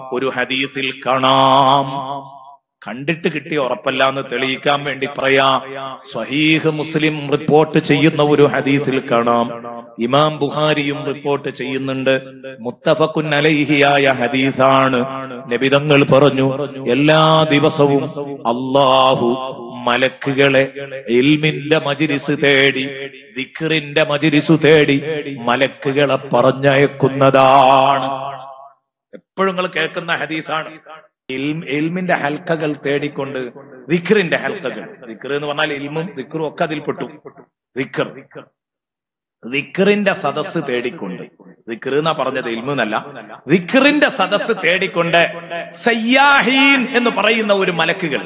ഒരു ഹദീസിൽ കാണാം കണ്ടിട്ട് കിട്ടിയ ഉറപ്പല്ല എന്ന് തെളിയിക്കാൻ വേണ്ടി പറയാ സ്വഹീഹ് മുസ്ലിം റിപ്പോർട്ട് ചെയ്യുന്ന ഒരു ഹദീസിൽ കാണാം ഇമാം ബുഖാരിയും റിപ്പോർട്ട് ചെയ്യുന്നുണ്ട് മുത്തഫക്കുൻ അലൈഹിയായ ഹദീസാണ് നബിതങ്ങൾ പറഞ്ഞു എല്ലാ ദിവസവും അള്ളാഹു മലക്കുകളെ ഇൽമിന്റെ മജിരിസ് തേടി ദിക്റിന്റെ മജിരിസു തേടി മലക്കുകളെ പറഞ്ഞയക്കുന്നതാണ് എപ്പോഴും നിങ്ങൾ കേൾക്കുന്ന ഹദീസാണ് ഇൽം- ഇൽമിന്റെ ഹൽക്കകൾ തേടിക്കൊണ്ട് ദിക്റിന്റെ ഹൽക്കകൾ ദിക്ർ എന്ന് പറഞ്ഞാൽ ഇൽമും ദിക്റും ഒക്കെ അതിൽപ്പെട്ടു ദിക്ർ ദിക്റിന്റെ സദസ്സ് തേടിക്കൊണ്ട് ദിക്ർ എന്നാ പറഞ്ഞത് ഇൽമു എന്നല്ല ദിക്റിന്റെ സദസ്സ് തേടിക്കൊണ്ട് സയ്യാഹീൻ എന്ന് പറയുന്ന ഒരു മലക്കുകൾ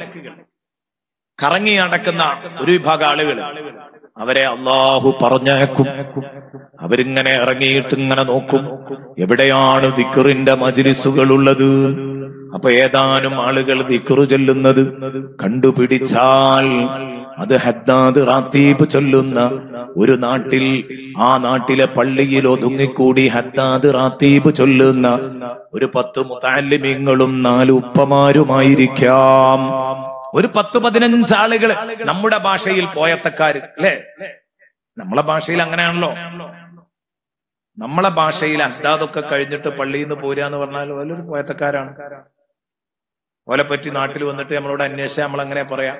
കറങ്ങി നടക്കുന്ന ഒരു വിഭാഗം ആളുകൾ അവരെ അള്ളാഹു പറഞ്ഞേക്കും അവരിങ്ങനെ ഇറങ്ങിയിട്ട് ഇങ്ങനെ നോക്കും എവിടെയാണ് ദിക്കറിന്റെ മജിലിസുകൾ ഉള്ളത് അപ്പൊ ഏതാനും ആളുകൾ ദിക്കറു ചൊല്ലുന്നത് കണ്ടുപിടിച്ചാൽ അത് ഹദ്ദാദ് റാത്തീബ് ചൊല്ലുന്ന ഒരു നാട്ടിൽ ആ നാട്ടിലെ പള്ളിയിൽ ഒതുങ്ങിക്കൂടി ഹദ്ദാദ് റാത്തീബ് ചൊല്ലുന്ന ഒരു പത്ത് മുത്താലിമ്യങ്ങളും നാല് ഉപ്പമാരുമായിരിക്കാം ഒരു പത്ത് പതിനഞ്ച് ആളുകൾ നമ്മുടെ ഭാഷയിൽ പോയത്തക്കാര് അല്ലേ നമ്മളെ ഭാഷയിൽ അങ്ങനെയാണല്ലോ നമ്മളെ ഭാഷയിൽ അഹ്ദാദൊക്കെ കഴിഞ്ഞിട്ട് പള്ളിയിൽ നിന്ന് പോരുക എന്ന് പറഞ്ഞാൽ വലിയൊരു പോയത്തക്കാരാണ് ഓലെ പറ്റി നാട്ടിൽ വന്നിട്ട് നമ്മളോട് അന്വേഷിച്ചാൽ നമ്മൾ അങ്ങനെ പറയാം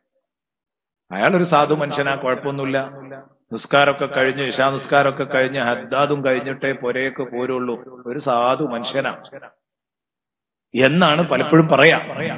അയാളൊരു സാധു മനുഷ്യനാ കുഴപ്പമൊന്നുമില്ല നിസ്കാരമൊക്കെ കഴിഞ്ഞ് ഇഷാ നിസ്കാരമൊക്കെ കഴിഞ്ഞ് ഹദ്ദാദും കഴിഞ്ഞിട്ടേ പൊരയൊക്കെ പോരുള്ളൂ ഒരു സാധു മനുഷ്യനാ എന്നാണ് പലപ്പോഴും പറയാ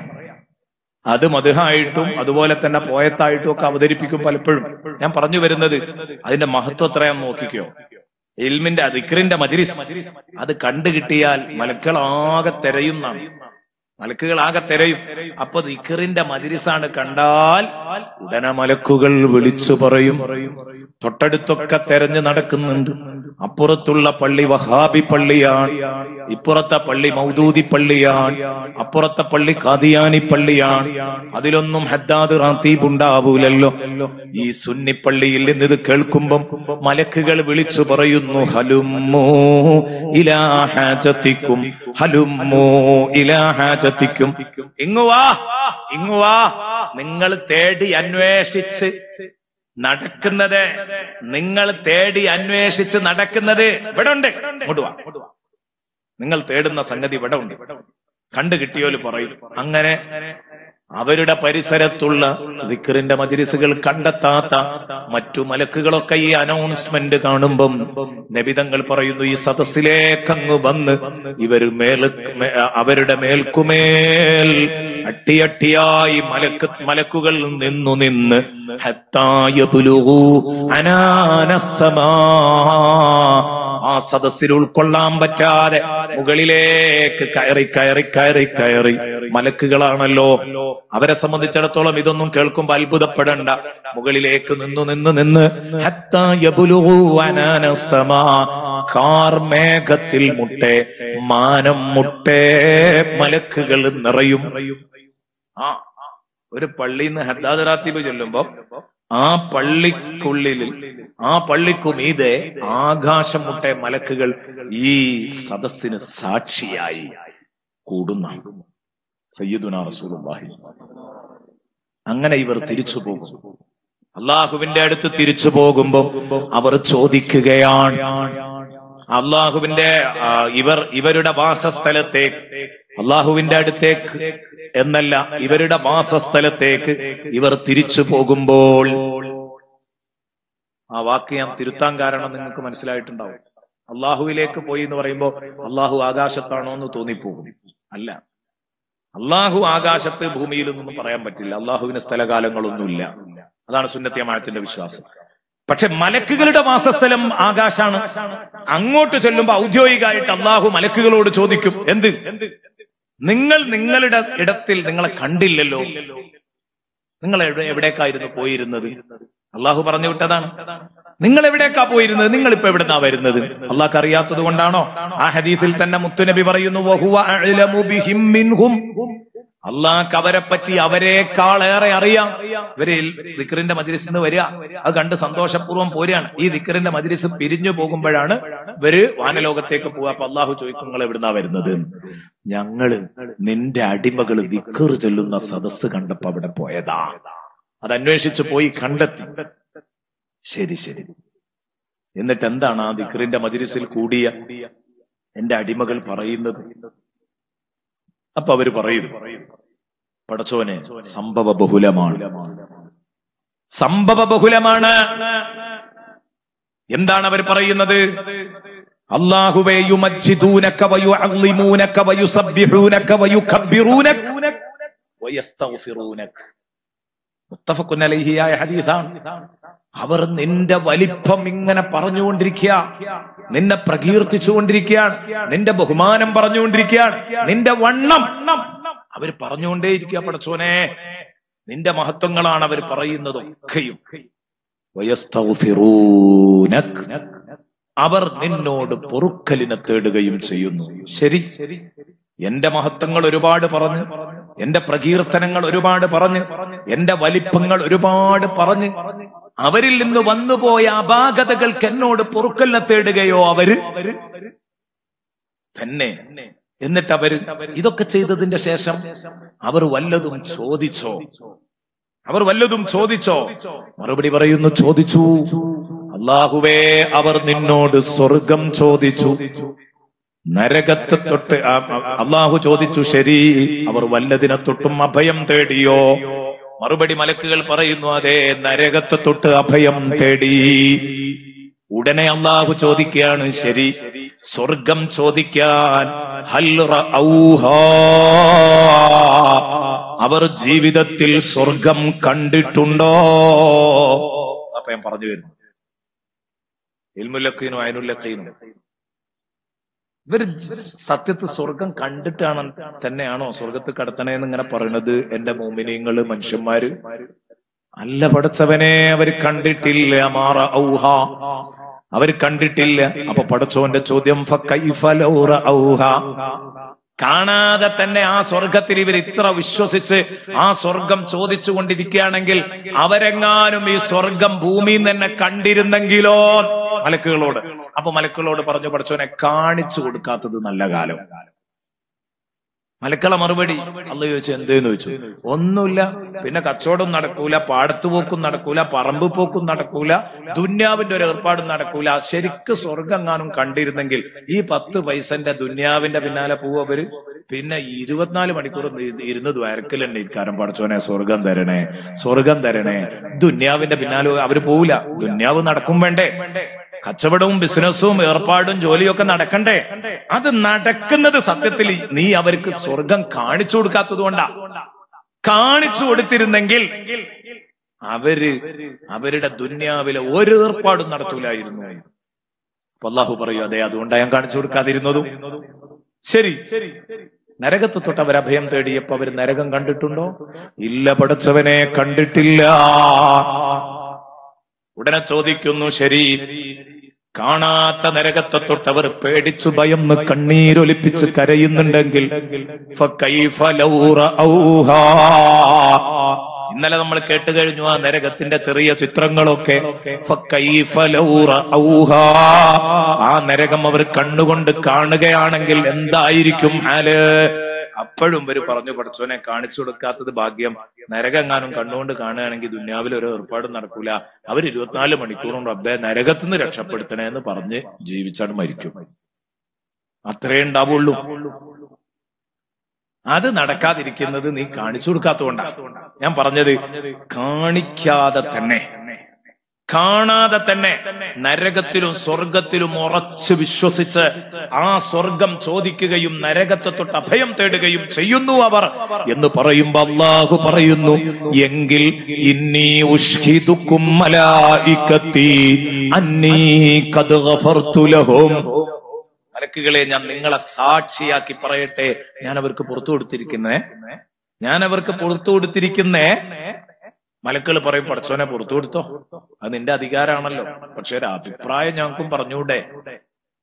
അത് മധുഹായിട്ടും അതുപോലെ തന്നെ പോയത്തായിട്ടും ഒക്കെ അവതരിപ്പിക്കും പലപ്പോഴും ഞാൻ പറഞ്ഞു വരുന്നത് അതിന്റെ മഹത്വം എത്രയാന്ന് നോക്കിക്കോ ഇൽമിന്റെ അതിക്റിന്റെ മജിരിസ് അത് കണ്ടു കിട്ടിയാൽ മലക്കുകളാകെ തെരയുന്നാണ് മലക്കുകളാകെ തെരയും അപ്പൊ ദിക്കറിന്റെ മജിരിസാണ് കണ്ടാൽ ഉടനെ മലക്കുകൾ വിളിച്ചു പറയും തൊട്ടടുത്തൊക്കെ തെരഞ്ഞു നടക്കുന്നുണ്ട് അപ്പുറത്തുള്ള പള്ളി വഹാബി പള്ളിയാണ് ഇപ്പുറത്തെ പള്ളി മൗദൂദി പള്ളിയാണ് അപ്പുറത്തെ പള്ളി കാദിയാനി പള്ളിയാണ് അതിലൊന്നും ഹദ്ദാദ് റാത്തീബ് ഉണ്ടാവൂലല്ലോ ഈ സുന്നി പള്ളിയിൽ നിന്ന് ഇത് കേൾക്കുമ്പം മലക്കുകൾ വിളിച്ചു പറയുന്നു ഹലുമ്മോ ഇലാ ഹാജത്തിക്കും ഹലുമ്മോ ഇലാ ഹാജത്തിക്കും ഇങ്ങു വാ ഇങ്ങു വാ നിങ്ങൾ തേടി അന്വേഷിച്ച് നടക്കുന്നത് നിങ്ങൾ തേടി അന്വേഷിച്ച് നടക്കുന്നത് ഇവിടെ ഉണ്ട് ഇങ്ങോട്ട് വാ നിങ്ങൾ തേടുന്ന സംഗതി ഇവിടെ ഉണ്ട് കണ്ടു കിട്ടിയോല് പറയും അങ്ങനെ അവരുടെ പരിസരത്തുള്ള ദിക്കറിന്റെ മജിരിസുകൾ കണ്ടെത്താത്ത മറ്റു മലക്കുകളൊക്കെ ഈ അനൗൺസ്മെന്റ് കാണുമ്പം നബിതങ്ങൾ പറയുന്നു ഈ സദസ്സിലേക്കങ്ങ് വന്ന് ഇവർ മേൽ മേ- അവരുടെ മേൽക്കുമേൽ അട്ടിയട്ടിയായി മലക്ക് മലക്കുകൾ നിന്നു നിന്ന് ഹത്തായ പുലുഹു അനാനസമാ ആ സദസ്സിൽ ഉൾക്കൊള്ളാൻ പറ്റാതെ മുകളിലേക്ക് കയറി കയറി കയറി കയറി മലക്കുകളാണല്ലോ അവരെ സംബന്ധിച്ചിടത്തോളം ഇതൊന്നും കേൾക്കുമ്പോ അത്ഭുതപ്പെടണ്ട മുകളിലേക്ക് നിന്നു നിന്ന് നിന്ന് ഹത്താ യബ്ലുഗു അനാനസമാ. കാർ മേഘത്തിൽ മുട്ടെ മാനം മുട്ടെ മലക്കുകൾ നിറയും ആ ഒരു പള്ളിയിൽ നിന്ന് ഹദ്ദാദ് റാത്തീബ് ചൊല്ലുമ്പോ ആ പള്ളിക്കുള്ളിൽ ആ പള്ളിക്കുമീതെ ആകാശം മുട്ടെ മലക്കുകൾ ഈ സദസ്സിന് സാക്ഷിയായി കൂടുന്ന സയ്യിദുന റസൂലുള്ളാഹി അങ്ങനെ ഇവർ തിരിച്ചു പോകും അള്ളാഹുവിന്റെ അടുത്ത് തിരിച്ചു പോകുമ്പോ അവർ ചോദിക്കുകയാണ് അള്ളാഹുവിന്റെ ആ, ഇവർ ഇവരുടെ വാസസ്ഥലത്തേക്ക് അള്ളാഹുവിന്റെ അടുത്തേക്ക് എന്നല്ല ഇവരുടെ വാസസ്ഥലത്തേക്ക് ഇവർ തിരിച്ചു പോകുമ്പോൾ ആ വാക്ക് ഞാൻ തിരുത്താൻ കാരണം നിങ്ങൾക്ക് മനസ്സിലായിട്ടുണ്ടാവും അള്ളാഹുവിലേക്ക് പോയി എന്ന് പറയുമ്പോൾ അള്ളാഹു ആകാശത്താണോ എന്ന് തോന്നിപ്പോകും അല്ല അള്ളാഹു ആകാശത്ത് ഭൂമിയിലൊന്നും പറയാൻ പറ്റില്ല അള്ളാഹുവിന് സ്ഥലകാലങ്ങളൊന്നുമില്ല അതാണ് സുന്നത്യമായത്തിന്റെ വിശ്വാസം പക്ഷെ മലക്കുകളുടെ വാസസ്ഥലം ആകാശാണ് അങ്ങോട്ട് ചെല്ലുമ്പോ ഔദ്യോഗികമായിട്ട് അള്ളാഹു മലക്കുകളോട് ചോദിക്കും എന്ത് നിങ്ങൾ നിങ്ങളുടെ ഇടത്തിൽ നിങ്ങളെ കണ്ടില്ലല്ലോ നിങ്ങൾ എവിടെ എവിടേക്കായിരുന്നു പോയിരുന്നത് അള്ളാഹു പറഞ്ഞു വിട്ടതാണ് നിങ്ങൾ എവിടേക്കാ പോയിരുന്നത് നിങ്ങൾ ഇപ്പൊ എവിടുന്നാ വരുന്നത് അള്ളാഹ് അറിയാത്തത് കൊണ്ടാണോ ആ ഹദീസിൽ തന്നെ മുത്തുനബി പറയുന്നു "വഹുവ അഅ്ലമു ബിഹിം മിൻഹും." അള്ളാഹ്ക്ക് അവരെ പറ്റി അവരെക്കാളേറെ അറിയാം ഇവര് ദിക്കറിന്റെ മജിലിസിൽ നിന്ന് വരിക അത് കണ്ട് സന്തോഷപൂർവ്വം പോരുകയാണ് ഈ ദിക്കറിന്റെ മജിലിസ് പിരിഞ്ഞു പോകുമ്പോഴാണ് ഇവര് വാനലോകത്തേക്ക് പോവുക അപ്പൊ അള്ളാഹു ചോദിക്കും നിങ്ങൾ എവിടുന്നാ വരുന്നത് ഞങ്ങള് നിന്റെ അടിമകൾ ദിക്കർ ചൊല്ലുന്ന സദസ്സ് കണ്ടപ്പോ അവിടെ പോയതാ അത് അന്വേഷിച്ച് പോയി കണ്ടെത്തി ശരി ശരി എന്നിട്ട് എന്താണ് ആ ദിക്കറിന്റെ മജിലിസിൽ കൂടിയ എന്റെ അടിമകൾ പറയുന്നത് അപ്പൊ അവര് പറയും പടച്ചോനെ സംഭവ ബഹുലമാണ് സംഭവ ബഹുലമാണ് എന്താണ് അവർ പറയുന്നത് അള്ളാഹുവേ യുമജ്ജിദൂനക വയുഅള്ളിമൂനക വയുസബ്ബിഹൂനക വയുകബ്ബിറൂനക വയസ്തഗ്ഫിറൂനക മുത്തഫഖുൻ അലൈഹിയായ ഹദീസാണ് അവർ നിന്റെ വലിപ്പം ഇങ്ങനെ പറഞ്ഞുകൊണ്ടിരിക്കുക നിന്നെ പ്രകീർത്തിച്ചുകൊണ്ടിരിക്കുകയാണ് നിന്റെ ബഹുമാനം പറഞ്ഞുകൊണ്ടിരിക്കുകയാണ് നിന്റെ വണ്ണം അവർ പറഞ്ഞുകൊണ്ടേയിരിക്കുക പടച്ചോനെ നിന്റെ മഹത്വങ്ങളാണ് അവർ പറയുന്നതൊക്കെയും വയസ്തഗ്ഫിറൂനക. അവർ നിന്നോട് പൊറുക്കലിനെ തേടുകയും ചെയ്യുന്നു ശരി എന്റെ മഹത്വങ്ങൾ ഒരുപാട് പറഞ്ഞു എന്റെ പ്രകീർത്തനങ്ങൾ ഒരുപാട് പറഞ്ഞ് എന്റെ വലിപ്പങ്ങൾ ഒരുപാട് പറഞ്ഞ് അവരിൽ നിന്ന് വന്നുപോയ അപാകതകൾക്ക് എന്നോട് പൊറുക്കലിനെ തേടുകയോ അവര് തന്നെ എന്നിട്ട് അവര് ഇതൊക്കെ ചെയ്തതിന്റെ ശേഷം അവർ വല്ലതും ചോദിച്ചോ അവർ വല്ലതും ചോദിച്ചോ മറുപടി പറയുന്നു ചോദിച്ചു അള്ളാഹുവേ അവർ നിന്നോട് സ്വർഗം ചോദിച്ചു നരകത്ത് തൊട്ട് ആ, ആ, അള്ളാഹു ചോദിച്ചു ശരി അവർ വല്ലതിനെ തൊട്ടും അഭയം തേടിയോ മറുപടി മലക്കുകൾ പറയുന്നു അതെ നരകത്ത് തൊട്ട് അഭയം തേടി ഉടനെ അള്ളാഹു ചോദിക്കുകയാണ് ശരി സ്വർഗം ചോദിക്കാൻ ഹൽ റഔഹാ. അവർ ജീവിതത്തിൽ സ്വർഗം കണ്ടിട്ടുണ്ടോ അപ്പൊ ഞാൻ പറഞ്ഞു വരുന്നു ഇൽമുല്ലക്കീനും അയനുല്ലക്കീനും ഇവര് സത്യത്തിൽ സ്വർഗം കണ്ടിട്ടാണ് തന്നെയാണോ സ്വർഗത്ത് കടത്തണേന്ന് ഇങ്ങനെ പറയണത് എന്റെ മോമിനിയങ്ങള് മനുഷ്യന്മാര് അല്ല പടച്ചവനെ അവര് കണ്ടിട്ടില്ല മാറ ഔഹ അവര് കണ്ടിട്ടില്ല അപ്പൊ പടച്ചോന്റെ ചോദ്യം ഫക്കൈഫ ലൗ റഔഹ. കാണാതെ തന്നെ ആ സ്വർഗത്തിൽ ഇവർ ഇത്ര വിശ്വസിച്ച് ആ സ്വർഗം ചോദിച്ചു കൊണ്ടിരിക്കുകയാണെങ്കിൽ അവരെങ്ങാനും ഈ സ്വർഗം ഭൂമിയിൽ നിന്ന് തന്നെ കണ്ടിരുന്നെങ്കിലോ മലക്കുകളോട് അപ്പൊ മലക്കുകളോട് പറഞ്ഞു പഠിച്ചോനെ കാണിച്ചു കൊടുക്കാത്തത് നല്ല കാലം മലക്കള മറുപടി അല്ല ചോദിച്ചു എന്തേന്ന് ചോദിച്ചു ഒന്നുമില്ല പിന്നെ കച്ചവടം നടക്കൂല പാടത്തു പോക്കും നടക്കൂല പറമ്പ് പോക്കും നടക്കൂല ദുന്യാവിന്റെ ഒരു ഏർപ്പാടും നടക്കൂല ശരിക്ക് സ്വർഗങ്ങാനും കണ്ടിരുന്നെങ്കിൽ ഈ പത്ത് പൈസന്റെ ദുന്യാവിന്റെ പിന്നാലെ പോവും അവര് പിന്നെ ഇരുപത്തിനാല് മണിക്കൂർ ഇരുന്ന് ദ്വാരക്കലുണ്ട് ഇക്കാരം പഠിച്ചോനെ സ്വർഗം തരണേ സ്വർഗം തരണേ ദുന്യാവിന്റെ പിന്നാലെ അവര് പോവില്ല ദുന്യാവ് നടക്കും വേണ്ടേ കച്ചവടവും ബിസിനസ്സും ഏർപ്പാടും ജോലിയും ഒക്കെ നടക്കണ്ടേ അത് നടക്കുന്നത് സത്യത്തിൽ നീ അവർക്ക് സ്വർഗം കാണിച്ചു കൊടുക്കാത്തത് കൊണ്ടാ കാണിച്ചു കൊടുത്തിരുന്നെങ്കിൽ അവര് അവരുടെ ദുന്യാവിലെ ഒരു ഏർപ്പാടും നടത്തൂലായിരുന്നു അപ്പൊ അള്ളാഹു പറയൂ അതെ അതുകൊണ്ടാണ് ഞാൻ കാണിച്ചു കൊടുക്കാതിരുന്നതും ശരി നരകത്ത് തൊട്ട് അവർ അഭയം തേടിയപ്പോ അവർ നരകം കണ്ടിട്ടുണ്ടോ ഇല്ല പടച്ചവനെ കണ്ടിട്ടില്ല ഉടനെ ചോദിക്കുന്നു ശരി കാണാത്ത നരകത്തെ തൊട്ട് അവർ പേടിച്ചു ഭയന്ന് കണ്ണീരൊലിപ്പിച്ച് കരയുന്നുണ്ടെങ്കിൽ ഫകൈഫ ലൗ റഔഹാ. ഇന്നലെ നമ്മൾ കേട്ട് കഴിഞ്ഞു ആ നരകത്തിന്റെ ചെറിയ ചിത്രങ്ങളൊക്കെ ഫകൈഫ ലൗ റഔഹാ. ആ നരകം അവർ കണ്ണുകൊണ്ട് കാണുകയാണെങ്കിൽ എന്തായിരിക്കും ഹാല് അപ്പോഴും ഇവര് പറഞ്ഞു പഠിച്ചോനെ കാണിച്ചു കൊടുക്കാത്തത് ഭാഗ്യം നരകങ്ങാനും കണ്ണുകൊണ്ട് കാണുകയാണെങ്കിൽ ദുന്യാവിൽ ഒരു ഏർപ്പാടും നടക്കൂല അവർ ഇരുപത്തിനാല് മണിക്കൂറും റബ്ബെ നരകത്തുനിന്ന് രക്ഷപ്പെടുത്തണേ എന്ന് പറഞ്ഞ് ജീവിച്ചാണ് മരിക്കും അത്രേ ഉണ്ടാവുള്ളൂ അത് നടക്കാതിരിക്കുന്നത് നീ കാണിച്ചു കൊടുക്കാത്തതുകൊണ്ടാ ഞാൻ പറഞ്ഞത് കാണിക്കാതെ തന്നെ കാണാതെ തന്നെ നരകത്തിലും സ്വർഗത്തിലും ഉറച്ചു വിശ്വസിച്ച് ആ സ്വർഗം ചോദിക്കുകയും നരകത്തെ തൊട്ട് അഭയം തേടുകയും ചെയ്യുന്നു അവർ എന്ന് പറയുമ്പോ അള്ളാഹു പറയുന്നു എങ്കിൽ ഇന്നീ ഉഷ്ഹിദുക്കും മലായിക്കത്തി അന്നീ കത് ഗഫർതു ലഹും മലക്കുകളെ ഞാൻ നിങ്ങളെ സാക്ഷിയാക്കി പറയട്ടെ ഞാൻ അവർക്ക് പുറത്തു കൊടുത്തിരിക്കുന്നേ ഞാൻ അവർക്ക് പുറത്തു കൊടുത്തിരിക്കുന്നേ മലക്കൾ പറയും പടച്ചോനെ പുറത്തു കൊടുത്തോ അത് നിന്റെ അധികാരമാണല്ലോ പക്ഷെ ഒരു അഭിപ്രായം ഞങ്ങൾക്കും പറഞ്ഞൂടെ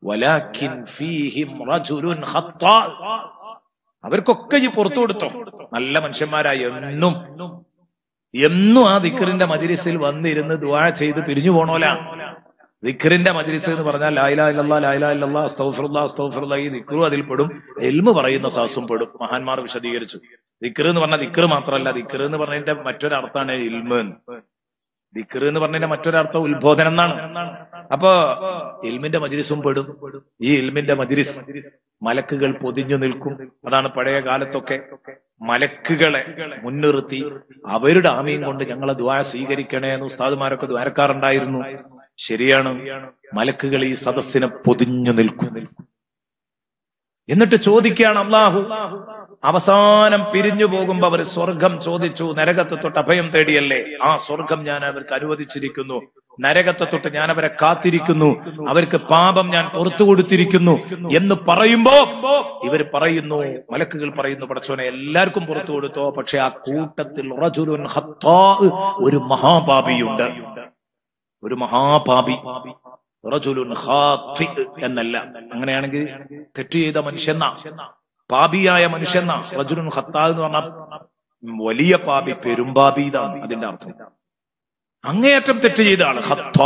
വലാക്കിൻ ഫീഹിം റജുലുൻ ഖത്താ. അവർക്കൊക്കെ ഈ പുറത്തു കൊടുത്തോ നല്ല മനുഷ്യന്മാരായി എന്നും എന്നും ആ ദിക്കറിന്റെ മജിലിസിൽ വന്നിരുന്ന് ദുആ ചെയ്ത് പിരിഞ്ഞു പോണോല ദിക്കറിന്റെ മജിലിസ് എന്ന് പറഞ്ഞാൽ ലായിലാ ഇല്ലല്ലാ ലായിലാ ഇല്ലല്ലാ അസ്തഗ്ഫിറുല്ലാ അസ്തഗ്ഫിറുല്ലാ ഈ ദിക്റും അതിൽ പെടും എൽമ് പറയുന്ന സാസും പെടും മഹാന്മാർ വിശദീകരിച്ചു ദിക്ർ എന്ന് പറഞ്ഞാൽ ദിക്ർ മാത്രമല്ല ദിക്ർ എന്ന് പറഞ്ഞതിന്റെ മറ്റൊരർത്ഥാണ് ഇൽമ് എന്ന്. ദിക്ർ എന്ന് പറഞ്ഞതിന്റെ മറ്റൊരർത്ഥം ഉത്ബോധനം എന്നാണ് അപ്പോ ഇൽമിന്റെ മജിലിസും പെടും ഈ ഇൽമിന്റെ മജിലിസ് മലക്കുകൾ പൊതിഞ്ഞു നിൽക്കും അതാണ് പഴയ കാലത്തൊക്കെ മലക്കുകളെ മുൻനിർത്തി അവരുടെ ആമയും കൊണ്ട് ഞങ്ങളെ ദ്വാര സ്വീകരിക്കണേ എന്ന് ഉസ്താദുമാരൊക്കെ ദ്വാരക്കാറുണ്ടായിരുന്നു ശരിയാണ് മലക്കുകൾ ഈ സദസ്സിനെ പൊതിഞ്ഞു നിൽക്കും എന്നിട്ട് ചോദിക്കുകയാണ് അള്ളാഹു അവസാനം പിരിഞ്ഞു പോകുമ്പോ അവർ സ്വർഗം ചോദിച്ചു നരകത്തെ തൊട്ട് അഭയം തേടിയല്ലേ ആ സ്വർഗം ഞാൻ അവർക്ക് അനുവദിച്ചിരിക്കുന്നു നരകത്തെ തൊട്ട് ഞാൻ അവരെ കാത്തിരിക്കുന്നു അവർക്ക് പാപം ഞാൻ പുറത്തു കൊടുത്തിരിക്കുന്നു എന്ന് പറയുമ്പോ ഇവർ പറയുന്നു മലക്കുകൾ പറയുന്നു പടച്ചോനെ എല്ലാവർക്കും പുറത്തു കൊടുത്തോ പക്ഷെ ആ കൂട്ടത്തിൽ റജുലുൻ ഖത്താ ഒരു മഹാപാപിയുണ്ട് ഒരു മഹാപാപി റജുലുൻ ഖാത്തി എന്നല്ല അങ്ങനെയാണെങ്കിൽ തെറ്റ് ചെയ്ത മനുഷ്യന്ന പാപിയായ മനുഷ്യന്ന റജുലുൻ ഖത്താ എന്ന് പറഞ്ഞാൽ വലിയ പാപി പെരുമ്പാപി ഇതാണ് അതിന്റെ അർത്ഥം അങ്ങേയറ്റം തെറ്റ് ചെയ്ത ആള് ഖത്താ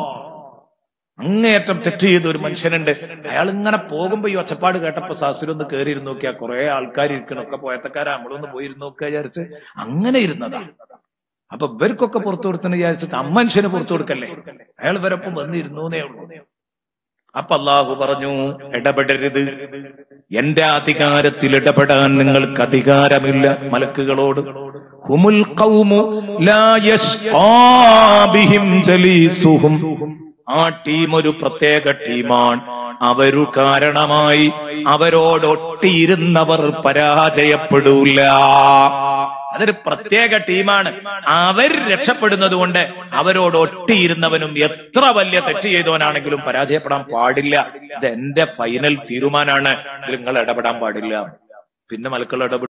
അങ്ങേയറ്റം തെറ്റ് ചെയ്ത ഒരു മനുഷ്യനുണ്ട് അയാൾ ഇങ്ങനെ പോകുമ്പോ ഈ ഒച്ചപ്പാട് കേട്ടപ്പോ സാസുരൊന്ന് കയറി ഇരുന്ന് നോക്കിയാ കുറെ ആൾക്കാർ ഇരിക്കണൊക്കെ പോയത്തക്കാരാ നമ്മളൊന്ന് പോയി ഇരുന്ന് നോക്കുക വിചാരിച്ച് അങ്ങനെ ഇരുന്നതാ അപ്പൊ ഇവർക്കൊക്കെ പുറത്തു കൊടുത്തെന്ന് വിചാരിച്ചിട്ട് അമ്മനുഷ്യന് പുറത്തു കൊടുക്കല്ലേ അയാൾ ഇവരൊപ്പം വന്നിരുന്നേ ഉള്ളൂ അപ്പൊ അള്ളാഹു പറഞ്ഞു ഇടപെടരുത് എന്റെ അധികാരത്തിൽ ഇടപെടാൻ നിങ്ങൾക്ക് അധികാരമില്ല മലക്കുകളോട് ഹുമുൽ ഖൗമു ലാ യശ്ഖാ ബിഹിം ജലീസുഹും ആ ടീം ഒരു പ്രത്യേക ടീമാണ് അവരു കാരണമായി അവരോടൊട്ടിയിരുന്നവർ പരാജയപ്പെടൂല അതൊരു പ്രത്യേക ടീമാണ് അവർ രക്ഷപ്പെടുന്നത് കൊണ്ട് അവരോട് ഒട്ടിയിരുന്നവനും എത്ര വലിയ തെറ്റ് ചെയ്തവനാണെങ്കിലും പരാജയപ്പെടാൻ പാടില്ല ഇത് എന്റെ ഫൈനൽ തീരുമാനമാണ് ഇതിൽ നിങ്ങൾ ഇടപെടാൻ പാടില്ല പിന്നെ മലക്കൾ ഇടപെടും